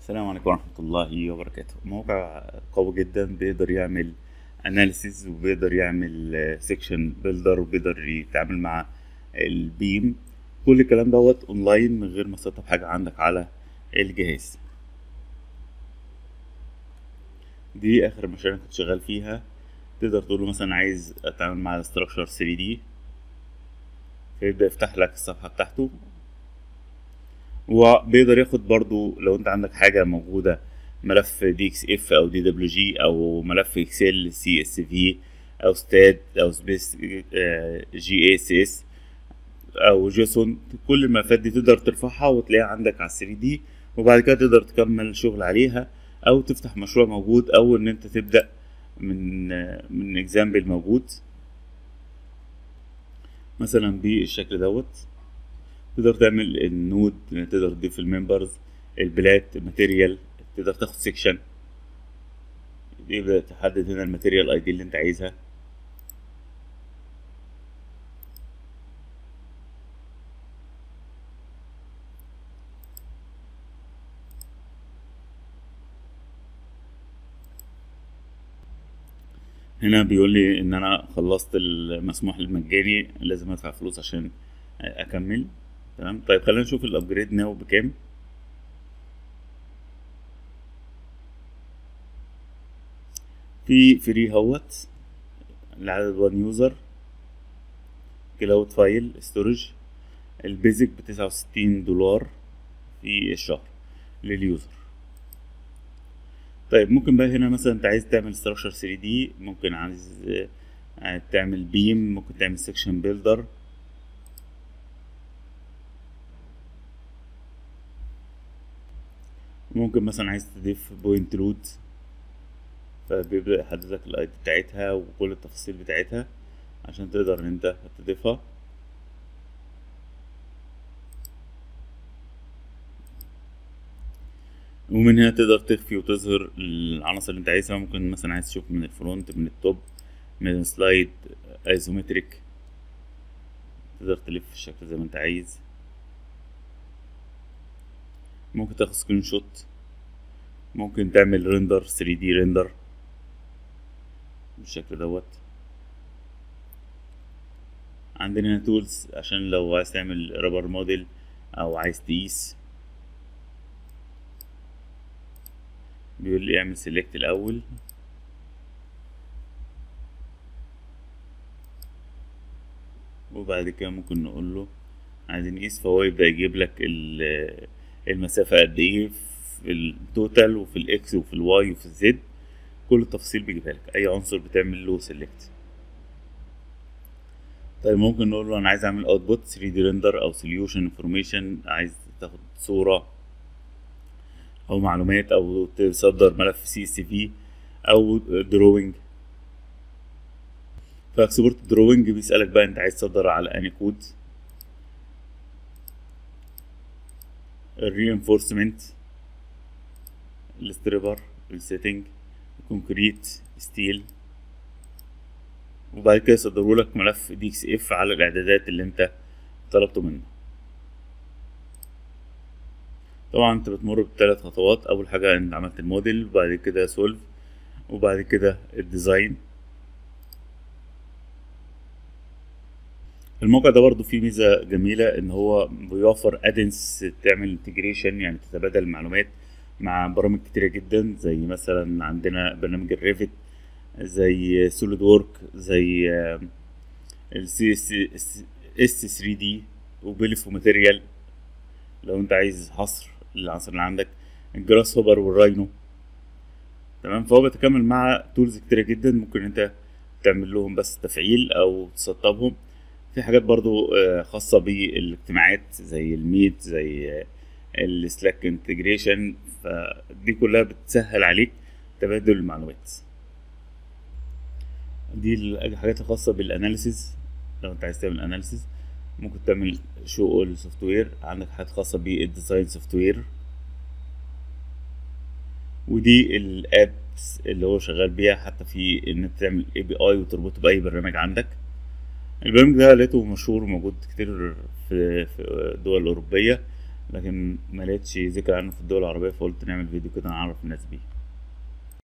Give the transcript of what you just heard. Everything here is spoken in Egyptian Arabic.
السلام عليكم ورحمة الله وبركاته موقع قوي جدا بيقدر يعمل اناليسيز وبيقدر يعمل سيكشن بيلدر وبيقدر يتعامل مع البيم كل الكلام دوت اونلاين من غير ما تسطب حاجة عندك على الجهاز دي اخر مشاريع كنت شغال فيها تقدر تقول له مثلا عايز اتعامل مع الاستراكشر 3 دي فيبدأ يفتح لك الصفحة بتاعته وبيقدر ياخد برضو لو انت عندك حاجة موجودة ملف دي اكس اف او دي دبليو جي او ملف اكسل سي اس في او ستاد او سبيس جي اس اس او جيسون كل الملفات دي تقدر ترفعها وتلاقيها عندك على 3 دي وبعد كده تقدر تكمل شغل عليها او تفتح مشروع موجود او ان انت تبدأ من من اكزامبل موجود مثلا بالشكل دوت تقدر تعمل النود تقدر تضيف الممبرز البلاد ماتيريال تقدر تاخد سيكشن يبدأ تحدد هنا الماتيريال اي دي اللي انت عايزها هنا بيقول لي ان انا خلصت المسموح المجاني لازم ادفع فلوس عشان اكمل تمام طيب خلينا نشوف الابجريد ناو بكام في فري هوت لعدد وان يوزر كلاود فايل ستورج البيزك بتسعة وستين دولار في الشهر لليوزر طيب ممكن بقى هنا مثلا انت عايز تعمل ستراكشر 3 دي ممكن عايز تعمل بيم ممكن تعمل سكشن بيلدر ممكن مثلا عايز تضيف بوينت لود فبيبدأ يحدد لك الاي دي بتاعتها وكل التفاصيل بتاعتها عشان تقدر ان انت تضيفها ومن هنا تقدر تخفي وتظهر العناصر اللي انت عايزها ممكن مثلا عايز تشوف من الفرونت من التوب من السلايد ايزومتريك تقدر تلف الشكل زي ما انت عايز ممكن تاخد سكرين شوت ممكن تعمل ريندر 3 دي ريندر بالشكل دوت عندنا هنا تولز عشان لو عايز تعمل رابر موديل او عايز تقيس بيقول لي اعمل سيلكت الاول وبعد كده ممكن نقول له عايزين نقيس فهو يبدأ يجيب لك المسافة قد ايه في التوتال وفي الاكس وفي الواي وفي الزد كل التفاصيل بيجيبها لك اي عنصر بتعمل له سيلكت طيب ممكن نقول له انا عايز اعمل اوتبوت 3 دي ريندر او سوليوشن انفورميشن عايز تاخد صورة او معلومات او تصدر ملف سي اس في او دروينج فاكسبورت دروينج بيسألك بقى انت عايز تصدر على اني كود الرينفورسمنت الستريبر السيتنج كونكريت ستيل وبعد كده يصدروا لك ملف دي اكس اف على الاعدادات اللي انت طلبته منه طبعا انت بتمر بثلاث خطوات اول حاجه انت عملت الموديل وبعد كده سولف وبعد كده الديزاين الموقع ده برضو فيه ميزة جميلة ان هو بيوفر ادنس تعمل انتجريشن يعني تتبادل المعلومات مع برامج كتيرة جدا زي مثلا عندنا برنامج الريفت زي سوليد وورك زي السي اس اس 3 دي وبيلف وماتيريال لو انت عايز حصر للعناصر اللي عندك الجراس هوبر والراينو تمام فهو بيتكامل مع تولز كتيرة جدا ممكن انت تعمل لهم بس تفعيل او تسطبهم في حاجات برضو خاصة بالاجتماعات زي الميت زي السلاك انتجريشن فدي كلها بتسهل عليك تبادل المعلومات دي الحاجات الخاصة بالاناليسيز لو انت عايز تعمل اناليسيز ممكن تعمل شو اول سوفت وير عندك حاجات خاصة بالديزاين سوفت وير ودي الابس اللي هو شغال بيها حتى في ان انت تعمل اي بي اي وتربطه باي برنامج عندك البرنامج ده لقيته مشهور وموجود كتير في في دول أوروبية لكن ما لقيتش ذكر عنه في الدول العربية فقلت نعمل فيديو كده نعرف الناس بيه